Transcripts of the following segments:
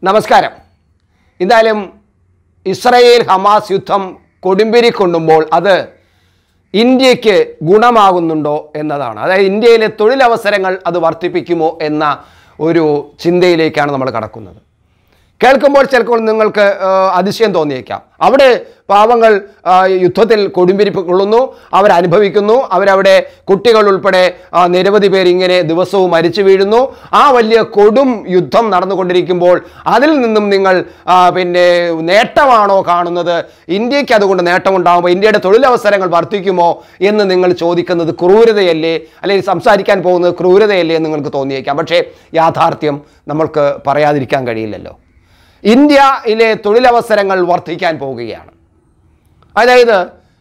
നമസ്കാരം എന്തായാലും Israel Hamas യുദ്ധം കൊടുമ്പിരി കൊണ്ടുമ്പോൾ അത് ഇന്ത്യക്ക് ഗുണമാകുന്നുണ്ടോ എന്നതാണ് അതായത് ഇന്ത്യയിലെ തൊഴിലവസരങ്ങൾ അത് വർദ്ധിപ്പിക്കുമോ എന്ന ഒരു ചിന്തയിലേക്കാണ് നമ്മൾ കടക്കുന്നത് കേൾക്കുമ്പോൾ ചിലപ്പോൾ നിങ്ങൾക്ക് ആ, അതിശയം തോന്നിയേക്കാം അവിടെ പാവങ്ങൾ ആ, യുദ്ധത്തിൽ കൊടുമ്പിരിപ്പ് കൊള്ളുന്നു അവരനുഭവിക്കുന്നു അവരവിടെ കുട്ടികൾ ഉൾപ്പെടെ ആ, നിരവധി പേർ ഇങ്ങനെ ദിവസവും മരിച്ചു വീഴുന്നു ആ വലിയ കൊടും യുദ്ധം നടന്നുകൊണ്ടിരിക്കുമ്പോൾ അതിൽ നിന്നും നിങ്ങൾ ആ, പിന്നെ നേട്ടമാണോ കാണുന്നത് ഇന്ത്യക്ക് അതുകൊണ്ട് നേട്ടമുണ്ടാകുമ്പോൾ ഇന്ത്യയുടെ തൊഴിലവസരങ്ങൾ വർദ്ധിക്കുമോ എന്ന് നിങ്ങൾ ചോദിക്കുന്നത് ക്രൂരതയല്ലേ അല്ലെങ്കിൽ സംസാരിക്കാൻ പോകുന്നത് ക്രൂരതയല്ലേ എന്ന് നിങ്ങൾക്ക് തോന്നിയേക്കാം പക്ഷേ യാഥാർത്ഥ്യം നമ്മൾക്ക് പറയാതിരിക്കാൻ കഴിയില്ലല്ലോ ഇന്ത്യയിലെ തൊഴിലവസരങ്ങൾ വർദ്ധിക്കാൻ പോവുകയാണ് അതായത്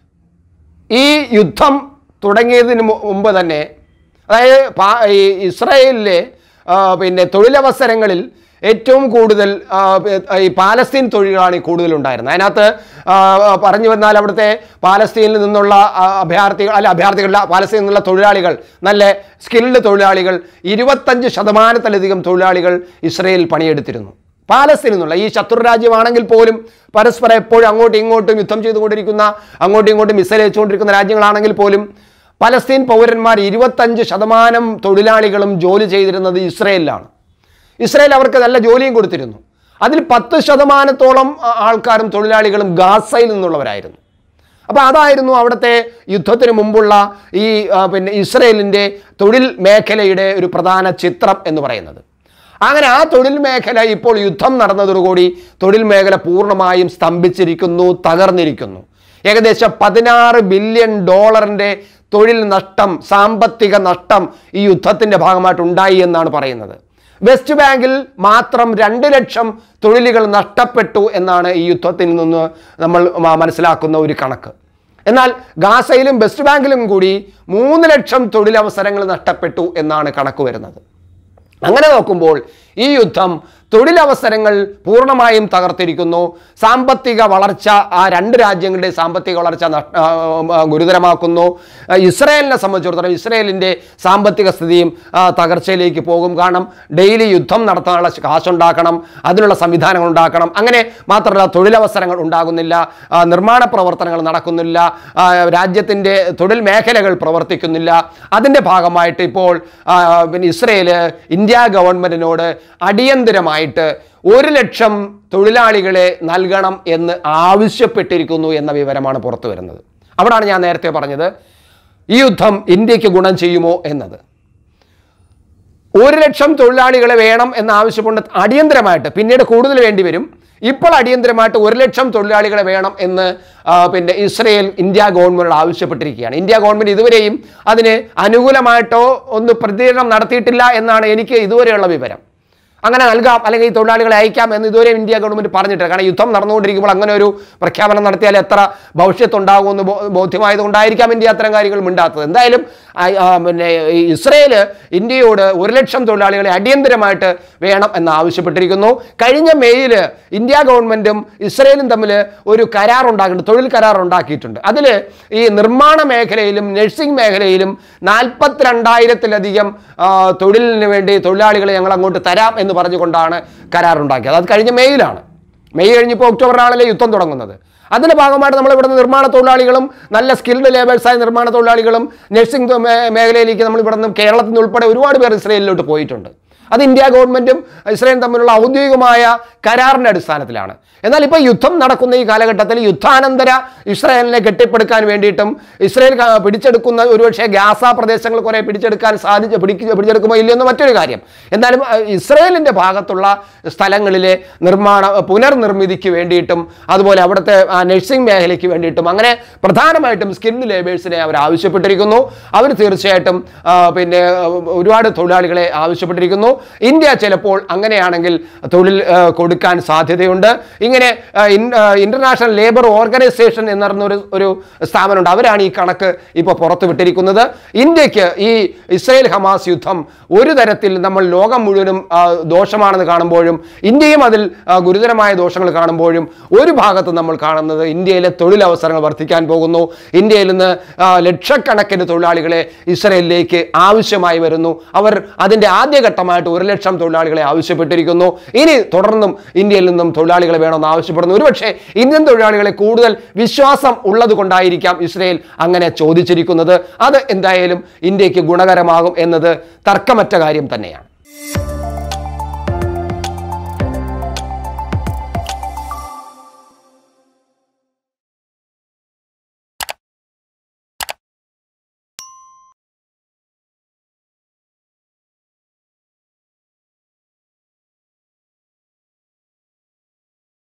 ഈ യുദ്ധം തുടങ്ങിയതിന് മു- മുമ്പ് തന്നെ അതായത് പാ- ഈ ഇസ്രായേലിലെ ആ, പിന്നെ തൊഴിലവസരങ്ങളിൽ ഏറ്റവും കൂടുതൽ ആ, ഈ പാലസ്തീൻ തൊഴിലാണ് കൂടുതലുണ്ടായിരുന്നത് അതിനകത്ത് ആ, പറഞ്ഞു വന്നാൽ അവിടുത്തെ പാലസ്തീനിൽ നിന്നുള്ള ആ, അഭയാർത്ഥികൾ അല്ല അഭയാർത്ഥികളല്ല പാലസ്തീനിൽ നിന്നുള്ള തൊഴിലാളികൾ നല്ല സ്കിൽഡ് തൊഴിലാളികൾ ഇരുപത്തഞ്ച് ശതമാനത്തിലധികം തൊഴിലാളികൾ ഇസ്രയേൽ പണിയെടുത്തിരുന്നു പാലസ്തീനിൽ നിന്നുള്ള ഈ ശത്രുരാജ്യമാണെങ്കിൽ പോലും പരസ്പരം എപ്പോഴും അങ്ങോട്ടും ഇങ്ങോട്ടും യുദ്ധം ചെയ്തുകൊണ്ടിരിക്കുന്ന അങ്ങോട്ടും ഇങ്ങോട്ടും മിസൈൽ അയച്ചുകൊണ്ടിരിക്കുന്ന രാജ്യങ്ങളാണെങ്കിൽ പോലും പലസ്തീൻ പൗരന്മാർ ഇരുപത്തഞ്ച് ശതമാനം തൊഴിലാളികളും ജോലി ചെയ്തിരുന്നത് ഇസ്രയേലിലാണ് ഇസ്രയേൽ അവർക്ക് നല്ല ജോലിയും കൊടുത്തിരുന്നു അതിൽ പത്ത് ശതമാനത്തോളം ആ- ആൾക്കാരും തൊഴിലാളികളും ഗാസയിൽ നിന്നുള്ളവരായിരുന്നു അപ്പോൾ അതായിരുന്നു അവിടുത്തെ യുദ്ധത്തിന് മുമ്പുള്ള ഈ ആ, പിന്നെ ഇസ്രയേലിൻ്റെ തൊഴിൽ മേഖലയുടെ ഒരു പ്രധാന ചിത്രം എന്ന് പറയുന്നത് അങ്ങനെ ആ തൊഴിൽ മേഖല ഇപ്പോൾ യുദ്ധം നടന്നതോടുകൂടി തൊഴിൽ മേഖല പൂർണ്ണമായും സ്തംഭിച്ചിരിക്കുന്നു തകർന്നിരിക്കുന്നു ഏകദേശം പതിനാറ് ബില്യൺ ഡോളറിൻ്റെ തൊഴിൽ നഷ്ടം സാമ്പത്തിക നഷ്ടം ഈ യുദ്ധത്തിൻ്റെ ഭാഗമായിട്ട് ഉണ്ടായി എന്നാണ് പറയുന്നത് വെസ്റ്റ് ബാങ്കിൽ മാത്രം രണ്ട് ലക്ഷം തൊഴിലുകൾ നഷ്ടപ്പെട്ടു എന്നാണ് ഈ യുദ്ധത്തിൽ നിന്ന് നമ്മൾ മ- മനസ്സിലാക്കുന്ന ഒരു കണക്ക് എന്നാൽ ഗാസയിലും വെസ്റ്റ് ബാങ്കിലും കൂടി മൂന്ന് ലക്ഷം തൊഴിലവസരങ്ങൾ നഷ്ടപ്പെട്ടു എന്നാണ് കണക്ക് വരുന്നത് അങ്ങനെ നോക്കുമ്പോൾ ഈ യുദ്ധം തൊഴിലവസരങ്ങൾ പൂർണ്ണമായും തകർത്തിരിക്കുന്നു സാമ്പത്തിക വളർച്ച ആ രണ്ട് രാജ്യങ്ങളുടെ സാമ്പത്തിക വളർച്ച നഷ്ട- ആ, ആ, ഗുരുതരമാക്കുന്നു ആ, ഇസ്രായേലിനെ സംബന്ധിച്ചിടത്തോളം ഇസ്രായേലിൻ്റെ സാമ്പത്തിക സ്ഥിതിയും ആ, തകർച്ചയിലേക്ക് പോകും കാരണം ഡെയിലി യുദ്ധം നടത്താനുള്ള കാശുണ്ടാക്കണം അതിനുള്ള സംവിധാനങ്ങൾ ഉണ്ടാക്കണം അങ്ങനെ മാത്രമല്ല തൊഴിലവസരങ്ങൾ ഉണ്ടാകുന്നില്ല ആ, നിർമ്മാണ പ്രവർത്തനങ്ങൾ നടക്കുന്നില്ല ആ, രാജ്യത്തിൻ്റെ തൊഴിൽ മേഖലകൾ പ്രവർത്തിക്കുന്നില്ല അതിൻ്റെ ഭാഗമായിട്ട് ഇപ്പോൾ ആ, പിന്നെ ഇസ്രയേൽ ഇന്ത്യ ഗവൺമെൻറ്റിനോട് അടിയന്തരമായിട്ട് ഒരു ലക്ഷം തൊഴിലാളികളെ നൽകണം എന്ന് ആവശ്യപ്പെട്ടിരിക്കുന്നു എന്ന വിവരമാണ് പുറത്തു വരുന്നത് അവിടാണ് ഞാൻ നേരത്തെ പറഞ്ഞത് ഈ യുദ്ധം ഇന്ത്യക്ക് ഗുണം ചെയ്യുമോ എന്നത് ഒരു ലക്ഷം തൊഴിലാളികളെ വേണം എന്ന് ആവശ്യപ്പെട്ട് അടിയന്തരമായിട്ട് പിന്നീട് കൂടുതൽ വേണ്ടി വരും ഇപ്പോൾ അടിയന്തരമായിട്ട് ഒരു ലക്ഷം തൊഴിലാളികളെ വേണം എന്ന് ആ, പിന്നെ ഇസ്രയേൽ ഇന്ത്യ ഗവൺമെൻറ് ആവശ്യപ്പെട്ടിരിക്കുകയാണ് ഇന്ത്യ ഗവൺമെൻറ് ഇതുവരെയും അതിന് അനുകൂലമായിട്ടോ ഒന്ന് പ്രതികരണം നടത്തിയിട്ടില്ല എന്നാണ് എനിക്ക് ഇതുവരെയുള്ള വിവരം അങ്ങനെ നൽകാം അല്ലെങ്കിൽ ഈ തൊഴിലാളികളെ അയക്കാം എന്ന് ഇതുവരെ ഇന്ത്യ ഗവൺമെന്റ് പറഞ്ഞിട്ടില്ല കാരണം യുദ്ധം നടന്നുകൊണ്ടിരിക്കുമ്പോൾ അങ്ങനെ ഒരു പ്രഖ്യാപനം നടത്തിയാൽ എത്ര ഭവിഷ്യത്തുണ്ടാകുമെന്ന് ബോ- ബോധ്യമായത് കൊണ്ടായിരിക്കാം ഇന്ത്യ അത്തരം കാര്യങ്ങൾ മിണ്ടാത്തത് എന്തായാലും ആ, ആ, പിന്നെ ഈ ഇസ്രയേൽ ഇന്ത്യയോട് ഒരു ലക്ഷം തൊഴിലാളികളെ അടിയന്തരമായിട്ട് വേണം എന്ന് ആവശ്യപ്പെട്ടിരിക്കുന്നു കഴിഞ്ഞ മെയ്യിൽ ഇന്ത്യ ഗവൺമെന്റും ഇസ്രയേലും തമ്മിൽ ഒരു കരാർ ഉണ്ടാക്കിയിട്ടുണ്ട് തൊഴിൽ കരാർ ഉണ്ടാക്കിയിട്ടുണ്ട് അതിൽ ഈ നിർമ്മാണ മേഖലയിലും നഴ്സിംഗ് മേഖലയിലും നാൽപ്പത്തിരണ്ടായിരത്തിലധികം ആ, തൊഴിലിന് വേണ്ടി തൊഴിലാളികളെ ഞങ്ങൾ അങ്ങോട്ട് തരാം എന്ന് പറഞ്ഞുകൊണ്ടാണ് കരാർ ഉണ്ടാക്കിയത് അത് കഴിഞ്ഞ മെയ്യിലാണ് മെയ് കഴിഞ്ഞപ്പോൾ ഒക്ടോബറിലാണല്ലേ യുദ്ധം തുടങ്ങുന്നത് അതിൻ്റെ ഭാഗമായിട്ട് നമ്മൾ ഇവിടുന്ന് നിർമ്മാണ തൊഴിലാളികളും നല്ല സ്കിൽഡ് ലേബേഴ്സായ നിർമ്മാണ തൊഴിലാളികളും നഴ്സിംഗ് തൊ- മേ- മേഖലയിലേക്ക് നമ്മൾ ഇവിടുന്ന് കേരളത്തിൽ നിന്ന് ഉൾപ്പെടെ ഒരുപാട് പേർ ഇസ്രയേലിലോട്ട് പോയിട്ടുണ്ട് അത് ഇന്ത്യ ഗവൺമെൻറ്റും ഇസ്രയേലും തമ്മിലുള്ള ഔദ്യോഗികമായ കരാറിൻ്റെ അടിസ്ഥാനത്തിലാണ് എന്നാൽ ഇപ്പോൾ യുദ്ധം നടക്കുന്ന ഈ കാലഘട്ടത്തിൽ യുദ്ധാനന്തര ഇസ്രായേലിനെ കെട്ടിപ്പടുക്കാൻ വേണ്ടിയിട്ടും ഇസ്രായേൽ ക- പിടിച്ചെടുക്കുന്ന ഒരുപക്ഷെ ഗാസ പ്രദേശങ്ങൾ കുറേ പിടിച്ചെടുക്കാൻ സാധിച്ച് പിടിക്ക പിടിച്ചെടുക്കുമോ ഇല്ലയെന്ന് മറ്റൊരു കാര്യം എന്നാലും അഹ്, ഇസ്രായേലിൻ്റെ ഭാഗത്തുള്ള സ്ഥലങ്ങളിലെ നിർമ്മാണ പുനർനിർമ്മിതിക്ക് വേണ്ടിയിട്ടും അതുപോലെ അവിടുത്തെ ആ, നഴ്സിംഗ് മേഖലയ്ക്ക് വേണ്ടിയിട്ടും അങ്ങനെ പ്രധാനമായിട്ടും സ്കിൽഡ് ലേബേഴ്സിനെ അവർ ആവശ്യപ്പെട്ടിരിക്കുന്നു അവർ തീർച്ചയായിട്ടും ആ, പിന്നെ ആ, ഒരുപാട് തൊഴിലാളികളെ ആവശ്യപ്പെട്ടിരിക്കുന്നു ഇന്ത്യ ചിലപ്പോൾ അങ്ങനെയാണെങ്കിൽ തൊഴിൽ ആ, കൊടുക്കാൻ സാധ്യതയുണ്ട് ഇങ്ങനെ ആ, ഇൻ- ആ, ഇന്റർനാഷണൽ ലേബർ ഓർഗനൈസേഷൻ എന്ന് പറഞ്ഞ ഒരു ഒരു സ്ഥാപനമുണ്ട് അവരാണ് ഈ കണക്ക് ഇപ്പോൾ പുറത്തു വിട്ടിരിക്കുന്നത് ഇന്ത്യക്ക് ഈ ഇസ്രയേൽ ഹമാസ് യുദ്ധം ഒരു തരത്തിൽ നമ്മൾ ലോകം മുഴുവനും ആ, ദോഷമാണെന്ന് കാണുമ്പോഴും ഇന്ത്യയും അതിൽ ആ, ഗുരുതരമായ ദോഷങ്ങൾ കാണുമ്പോഴും ഒരു ഭാഗത്ത് നമ്മൾ കാണുന്നത് ഇന്ത്യയിലെ തൊഴിലവസരങ്ങൾ വർദ്ധിക്കാൻ പോകുന്നു ഇന്ത്യയിൽ നിന്ന് ആ, ലക്ഷക്കണക്കിന് തൊഴിലാളികളെ ഇസ്രയേലിലേക്ക് ആവശ്യമായി വരുന്നു അവർ അതിൻ്റെ ആദ്യഘട്ടമായിട്ട് ഒരു ലക്ഷം തൊഴിലാളികളെ ആവശ്യപ്പെട്ടിരിക്കുന്നു ഇനി തുടർന്നും ഇന്ത്യയിൽ നിന്നും തൊഴിലാളികളെ വേണമെന്ന് ആവശ്യപ്പെടുന്നു ഒരുപക്ഷെ ഇന്ത്യൻ തൊഴിലാളികളെ കൂടുതൽ വിശ്വാസം ഉള്ളത് കൊണ്ടായിരിക്കാം ഇസ്രയേൽ അങ്ങനെ ചോദിച്ചിരിക്കുന്നത് അത് എന്തായാലും ഇന്ത്യക്ക് ഗുണകരമാകും എന്നത് തർക്കമറ്റ കാര്യം തന്നെയാണ്